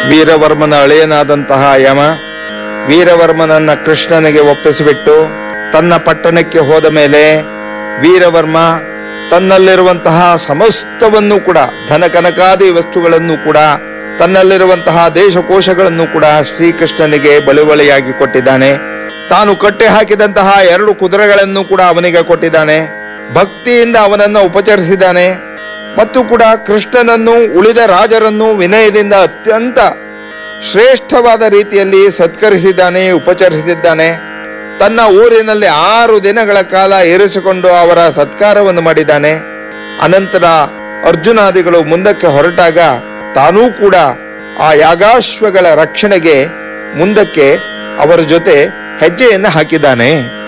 ವೀರವರ್ಮನ ಅಳಿಯನಾದಂತಹ ಯಮ ವೀರವರ್ಮನನ್ನ ಕೃಷ್ಣನಿಗೆ ಒಪ್ಪಿಸಿಬಿಟ್ಟು ತನ್ನ ಪಟ್ಟಣಕ್ಕೆ ಹೋದ ಮೇಲೆ ವೀರವರ್ಮ ತನ್ನಲ್ಲಿರುವಂತಹ ಸಮಸ್ತವನ್ನು ಕೂಡ ಧನ ಕನಕಾದಿ ವಸ್ತುಗಳನ್ನು ಕೂಡ ತನ್ನಲ್ಲಿರುವಂತಹ ದೇಶಕೋಶಗಳನ್ನು ಕೂಡ ಶ್ರೀಕೃಷ್ಣನಿಗೆ ಬಳುವಳಿಯಾಗಿ ಕೊಟ್ಟಿದ್ದಾನೆ ತಾನು ಕಟ್ಟಿ ಹಾಕಿದಂತಹ ಎರಡು ಕುದುರೆಗಳನ್ನು ಕೂಡ ಅವನಿಗೆ ಕೊಟ್ಟಿದ್ದಾನೆ ಭಕ್ತಿಯಿಂದ ಅವನನ್ನು ಉಪಚರಿಸಿದ್ದಾನೆ ಮತ್ತು ಕೂಡ ಕೃಷ್ಣನನ್ನು ಉಳಿದ ರಾಜರನ್ನು ವಿನಯದಿಂದ ಅತ್ಯಂತ ಶ್ರೇಷ್ಠವಾದ ರೀತಿಯಲ್ಲಿ ಸತ್ಕರಿಸಿದ್ದಾನೆ ಉಪಚರಿಸಿದ್ದಾನೆ ತನ್ನ ಊರಿನಲ್ಲಿ ಆರು ದಿನಗಳ ಕಾಲ ಇರಿಸಿಕೊಂಡು ಅವರ ಸತ್ಕಾರವನ್ನು ಮಾಡಿದ್ದಾನೆ ಅನಂತರ ಅರ್ಜುನಾದಿಗಳು ಮುಂದಕ್ಕೆ ಹೊರಟಾಗ ತಾನೂ ಕೂಡ ಆ ಯಾಗಾಶ್ವಗಳ ರಕ್ಷಣೆಗೆ ಮುಂದಕ್ಕೆ ಅವರ ಜೊತೆ ಹೆಜ್ಜೆಯನ್ನು ಹಾಕಿದ್ದಾನೆ